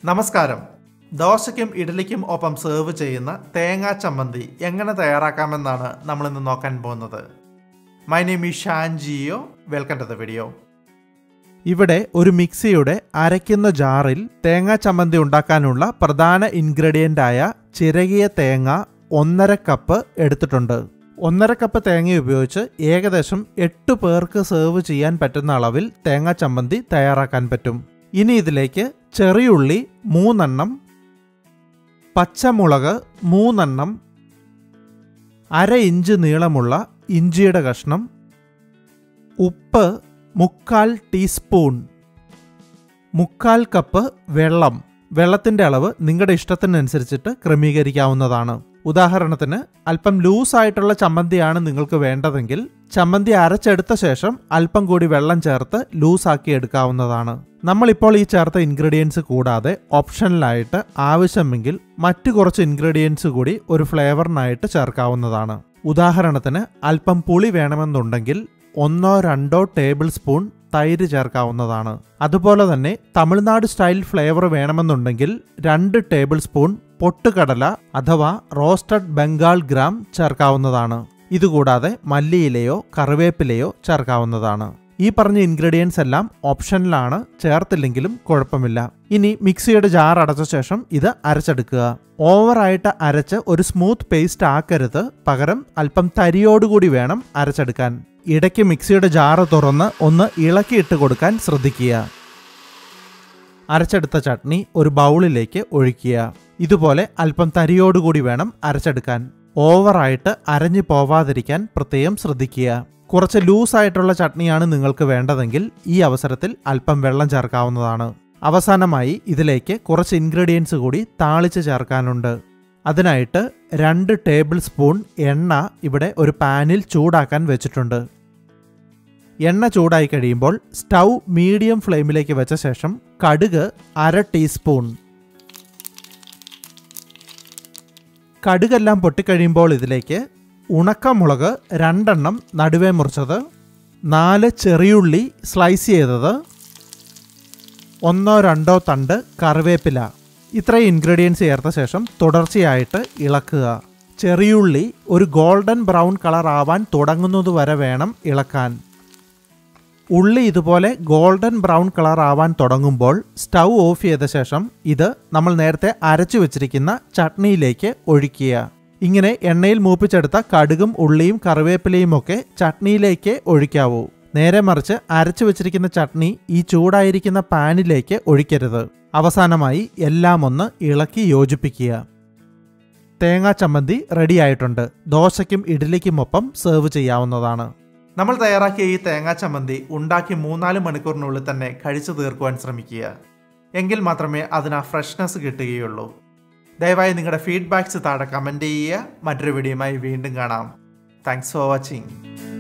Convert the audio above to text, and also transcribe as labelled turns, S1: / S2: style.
S1: നമസ്കാരം ദോശയ്ക്കും ഇഡലിക്കും ഒപ്പം സെർവ് ചെയ്യുന്ന തേങ്ങാ ചമ്മന്തി എങ്ങനെ തയ്യാറാക്കാമെന്നാണ് നമ്മളിന്ന് നോക്കാൻ പോകുന്നത് my name is Shan Jio welcome to the video ഇവിടെ ഒരു മിക്സിയുടെ അരയ്ക്കുന്ന ജാറിൽ തേങ്ങാ ചമ്മന്തി ഉണ്ടാക്കാനുള്ള പ്രധാന ഇൻഗ്രീഡിയൻ്റ് ആയ ചിരകിയ തേങ്ങ ഒന്നര കപ്പ് എടുത്തിട്ടുണ്ട് ഒന്നര കപ്പ് തേങ്ങ ഉപയോഗിച്ച് ഏകദേശം എട്ട് പേർക്ക് സെർവ് ചെയ്യാൻ പറ്റുന്ന അളവിൽ തേങ്ങാ ചമ്മന്തി തയ്യാറാക്കാൻ പറ്റും ഇനി ഇതിലേക്ക് ചെറിയുള്ളി മൂന്നെണ്ണം പച്ചമുളക് മൂന്നെണ്ണം അര ഇഞ്ച് നീളമുള്ള ഇഞ്ചിയുടെ കഷ്ണം ഉപ്പ് മുക്കാൽ ടീസ്പൂൺ മുക്കാൽ കപ്പ് വെള്ളം വെള്ളത്തിൻ്റെ അളവ് നിങ്ങളുടെ ഇഷ്ടത്തിനനുസരിച്ചിട്ട് ക്രമീകരിക്കാവുന്നതാണ് ഉദാഹരണത്തിന് അല്പം ലൂസ് ആയിട്ടുള്ള ചമ്മന്തിയാണ് നിങ്ങൾക്ക് വേണ്ടതെങ്കിൽ ചമ്മന്തി അരച്ചെടുത്ത ശേഷം അല്പം കൂടി വെള്ളം ചേർത്ത് ലൂസാക്കി എടുക്കാവുന്നതാണ് നമ്മളിപ്പോൾ ഈ ചേർത്ത ഇൻഗ്രീഡിയൻസ് കൂടാതെ ഓപ്ഷനിലായിട്ട് ആവശ്യമെങ്കിൽ മറ്റു കുറച്ച് ഇൻഗ്രീഡിയൻസ് കൂടി ഒരു ഫ്ലേവറിനായിട്ട് ചേർക്കാവുന്നതാണ് ഉദാഹരണത്തിന് അല്പം പുളി വേണമെന്നുണ്ടെങ്കിൽ ഒന്നോ രണ്ടോ ടേബിൾ സ്പൂൺ തൈര് ചേർക്കാവുന്നതാണ് അതുപോലെ തന്നെ തമിഴ്നാട് സ്റ്റൈൽ ഫ്ലേവർ വേണമെന്നുണ്ടെങ്കിൽ രണ്ട് ടേബിൾ സ്പൂൺ പൊട്ടുകടല അഥവാ റോസ്റ്റഡ് ബംഗാൾ ഗ്രാം ചേർക്കാവുന്നതാണ് ഇതുകൂടാതെ മല്ലിയിലയോ കറിവേപ്പിലയോ ചേർക്കാവുന്നതാണ് ഈ പറഞ്ഞ ഇൻഗ്രീഡിയൻസ് എല്ലാം ഓപ്ഷനിലാണ് ചേർത്തില്ലെങ്കിലും കുഴപ്പമില്ല ഇനി മിക്സിയുടെ ജാർ അടച്ച ശേഷം ഇത് അരച്ചെടുക്കുക ഓവറായിട്ട് അരച്ച് ഒരു സ്മൂത്ത് പേസ്റ്റ് ആക്കരുത് പകരം അല്പം തരിയോടുകൂടി വേണം അരച്ചെടുക്കാൻ ഇടയ്ക്ക് മിക്സിയുടെ ജാറ് തുറന്ന് ഒന്ന് ഇളക്കിയിട്ട് കൊടുക്കാൻ ശ്രദ്ധിക്കുക അരച്ചെടുത്ത ചട്നി ഒരു ബൗളിലേക്ക് ഒഴിക്കുക ഇതുപോലെ അല്പം തരിയോടുകൂടി വേണം അരച്ചെടുക്കാൻ ഓവറായിട്ട് അരഞ്ഞു പോവാതിരിക്കാൻ പ്രത്യേകം ശ്രദ്ധിക്കുക കുറച്ച് ലൂസായിട്ടുള്ള ചട്നിയാണ് നിങ്ങൾക്ക് വേണ്ടതെങ്കിൽ ഈ അവസരത്തിൽ അല്പം വെള്ളം ചേർക്കാവുന്നതാണ് അവസാനമായി ഇതിലേക്ക് കുറച്ച് ഇൻഗ്രീഡിയൻസ് കൂടി താളിച്ച് ചേർക്കാനുണ്ട് അതിനായിട്ട് രണ്ട് ടേബിൾ സ്പൂൺ എണ്ണ ഇവിടെ ഒരു പാനിൽ ചൂടാക്കാൻ വെച്ചിട്ടുണ്ട് എണ്ണ ചൂടായി കഴിയുമ്പോൾ സ്റ്റൗ മീഡിയം ഫ്ലെയിമിലേക്ക് വെച്ച ശേഷം കടുക് അര ടീസ്പൂൺ കടുകെല്ലാം പൊട്ടിക്കഴിയുമ്പോൾ ഇതിലേക്ക് ഉണക്കമുളക് രണ്ടെണ്ണം നടുവേ മുറിച്ചത് നാല് ചെറിയുള്ളി സ്ലൈസ് ചെയ്തത് ഒന്നോ രണ്ടോ തണ്ട് കറിവേപ്പില ഇത്രയും ഇൻഗ്രീഡിയൻസ് ചേർത്ത ശേഷം തുടർച്ചയായിട്ട് ഇളക്കുക ചെറിയുള്ളി ഒരു ഗോൾഡൻ ബ്രൗൺ കളർ ആവാൻ തുടങ്ങുന്നത് വരെ വേണം ഇളക്കാൻ ഉള്ളി ഇതുപോലെ ഗോൾഡൻ ബ്രൗൺ കളർ ആവാൻ തുടങ്ങുമ്പോൾ സ്റ്റൗ ഓഫ് ചെയ്ത ശേഷം ഇത് നമ്മൾ നേരത്തെ അരച്ചു വെച്ചിരിക്കുന്ന ചട്നിയിലേക്ക് ഒഴിക്കുക ഇങ്ങനെ എണ്ണയിൽ മൂപ്പിച്ചെടുത്ത കടുകും ഉള്ളിയും കറിവേപ്പിലയും ഒക്കെ ചട്നിയിലേക്ക് ഒഴിക്കാവൂ നേരെ മറിച്ച് അരച്ചു വെച്ചിരിക്കുന്ന ചട്നി ഈ ചൂടായിരിക്കുന്ന പാനിലേക്ക് ഒഴിക്കരുത് അവസാനമായി എല്ലാം ഒന്ന് ഇളക്കി യോജിപ്പിക്കുക തേങ്ങാ ചമ്മന്തി റെഡി ആയിട്ടുണ്ട് ദോശയ്ക്കും ഇഡ്ഡലിക്കുമൊപ്പം സെർവ് ചെയ്യാവുന്നതാണ് നമ്മൾ തയ്യാറാക്കിയ ഈ തേങ്ങാ ചമ്മന്തി ഉണ്ടാക്കി മൂന്നാല് മണിക്കൂറിനുള്ളിൽ തന്നെ കഴിച്ചു തീർക്കുവാൻ ശ്രമിക്കുക എങ്കിൽ മാത്രമേ അതിന് ആ ഫ്രഷ്നെസ് കിട്ടുകയുള്ളൂ ദയവായി നിങ്ങളുടെ ഫീഡ്ബാക്ക്സ് താഴെ കമൻറ്റ് ചെയ്യുക മറ്റൊരു വീഡിയോയുമായി വീണ്ടും കാണാം താങ്ക്സ് ഫോർ വാച്ചിങ്